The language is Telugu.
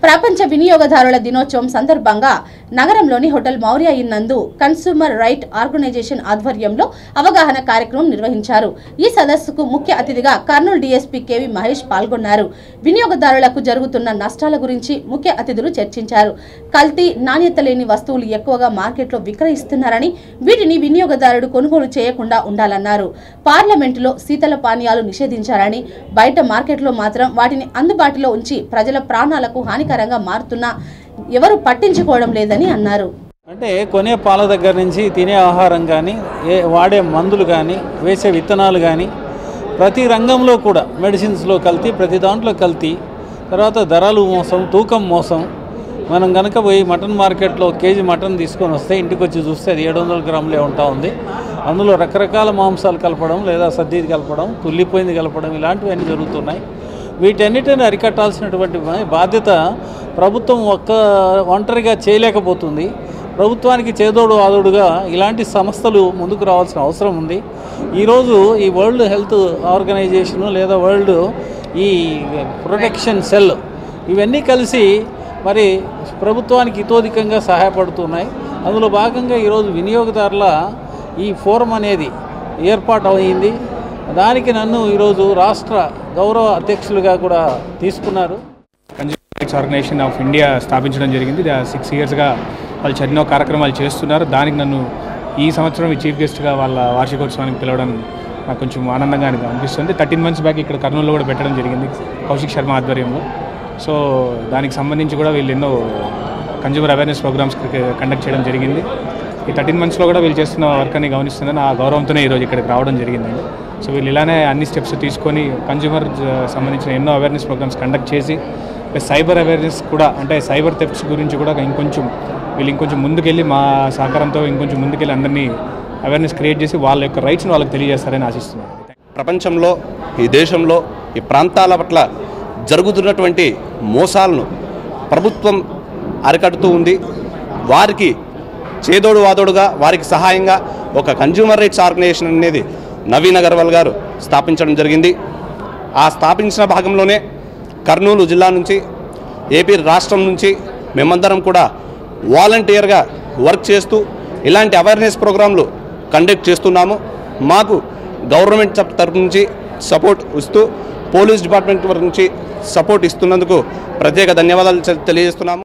ప్రపంచ వినియోగదారుల దినోత్సవం సందర్భంగా నగరంలోని హోటల్ మౌర్య ఇన్ నందు కన్సూమర్ రైట్ ఆర్గనైజేషన్ ఆధ్వర్యంలో అవగాహన కార్యక్రమం నిర్వహించారు ఈ సదస్సుకు ముఖ్య అతిథిగా కర్నూలు డీఎస్పీ కేవి మహేష్ పాల్గొన్నారు వినియోగదారులకు జరుగుతున్న నష్టాల గురించి ముఖ్య అతిథులు చర్చించారు కల్తీ నాణ్యత లేని వస్తువులు ఎక్కువగా మార్కెట్లో విక్రయిస్తున్నారని వీటిని వినియోగదారుడు కొనుగోలు చేయకుండా ఉండాలన్నారు పార్లమెంటులో శీతల పానీయాలు నిషేధించారని బయట మార్కెట్లో మాత్రం వాటిని అందుబాటులో ఉంచి ప్రజల ప్రాణాలకు హానికరంగా మారుతున్నా ఎవరు పట్టించుకోవడం లేదని అన్నారు అంటే కొనే పాల దగ్గర నుంచి తినే ఆహారం కానీ ఏ వాడే మందులు కానీ వేసే విత్తనాలు కానీ ప్రతి రంగంలో కూడా మెడిసిన్స్లో కల్తీ ప్రతి దాంట్లో కల్తీ తర్వాత ధరలు మోసం తూకం మోసం మనం కనుక పోయి మటన్ మార్కెట్లో కేజీ మటన్ తీసుకొని వస్తే ఇంటికి వచ్చి చూస్తే అది ఏడు వందల గ్రాములే ఉంటా ఉంది అందులో రకరకాల మాంసాలు కలపడం లేదా సద్దీది కలపడం కుళ్ళిపోయింది కలపడం ఇలాంటివన్నీ జరుగుతున్నాయి వీటన్నిటిని అరికట్టాల్సినటువంటి బాధ్యత ప్రభుత్వం ఒక్క ఒంటరిగా చేయలేకపోతుంది ప్రభుత్వానికి చేదోడు ఆదోడుగా ఇలాంటి సంస్థలు ముందుకు రావాల్సిన అవసరం ఉంది ఈరోజు ఈ వరల్డ్ హెల్త్ ఆర్గనైజేషను లేదా వరల్డ్ ఈ ప్రొటెక్షన్ సెల్ ఇవన్నీ కలిసి మరి ప్రభుత్వానికి ఇతోధికంగా సహాయపడుతున్నాయి అందులో భాగంగా ఈరోజు వినియోగదారుల ఈ ఫోరం అనేది ఏర్పాటు అయింది దానికి నన్ను ఈరోజు రాష్ట్ర గౌరవ అధ్యక్షులుగా కూడా తీసుకున్నారు consumer rights organisation of India స్థాపించడం జరిగింది సిక్స్ ఇయర్స్గా వాళ్ళు ఎన్నో కార్యక్రమాలు చేస్తున్నారు దానికి నన్ను ఈ సంవత్సరం ఈ చీఫ్ గెస్ట్గా వాళ్ళ వార్షికోత్సవానికి పిలవడం నాకు కొంచెం ఆనందంగా అనిపిస్తుంది థర్టీన్ మంత్స్ బ్యాక్ ఇక్కడ కర్నూలులో కూడా పెట్టడం జరిగింది కౌశిక్ శర్మ ఆధ్వర్యంలో సో దానికి సంబంధించి కూడా వీళ్ళు ఎన్నో కన్జ్యూమర్ అవేర్నెస్ ప్రోగ్రామ్స్ కండక్ట్ చేయడం జరిగింది ఈ థర్టీన్ మంత్స్లో కూడా వీళ్ళు చేస్తున్న వర్క్ అని గమనిస్తున్నాను ఆ గౌరవంతోనే ఈరోజు ఇక్కడికి రావడం జరిగిందండి సో వీళ్ళు ఇలానే అన్ని స్టెప్స్ తీసుకొని కన్జ్యూమర్ సంబంధించిన ఎన్నో అవేర్నెస్ ప్రోగ్రామ్స్ కండక్ట్ చేసి ప్లస్ సైబర్ అవేర్నెస్ కూడా అంటే సైబర్ థెఫ్ట్స్ గురించి కూడా ఇంకొంచెం వీళ్ళు ఇంకొంచెం ముందుకెళ్ళి మా సహకారంతో ఇంకొంచెం ముందుకెళ్ళి అందరినీ అవేర్నెస్ క్రియేట్ చేసి వాళ్ళ యొక్క రైట్స్ని వాళ్ళకి తెలియజేస్తారని ఆశిస్తున్నాను ప్రపంచంలో ఈ దేశంలో ఈ ప్రాంతాల పట్ల జరుగుతున్నటువంటి మోసాలను ప్రభుత్వం అరికడుతూ ఉంది వారికి చేదోడు వాదోడుగా వారికి సహాయంగా ఒక కన్జ్యూమర్ రైట్స్ ఆర్గనైజేషన్ అనేది నవీన్ అగర్వాల్ గారు స్థాపించడం జరిగింది ఆ స్థాపించిన భాగంలోనే కర్నూలు జిల్లా నుంచి ఏపీ రాష్ట్రం నుంచి మేమందరం కూడా వాలంటీర్గా వర్క్ చేస్తూ ఇలాంటి అవేర్నెస్ ప్రోగ్రాంలు కండక్ట్ చేస్తున్నాము మాకు గవర్నమెంట్ తరపు నుంచి సపోర్ట్ ఇస్తూ పోలీస్ డిపార్ట్మెంట్ వరకు నుంచి సపోర్ట్ ఇస్తున్నందుకు ప్రత్యేక ధన్యవాదాలు తెలియజేస్తున్నాము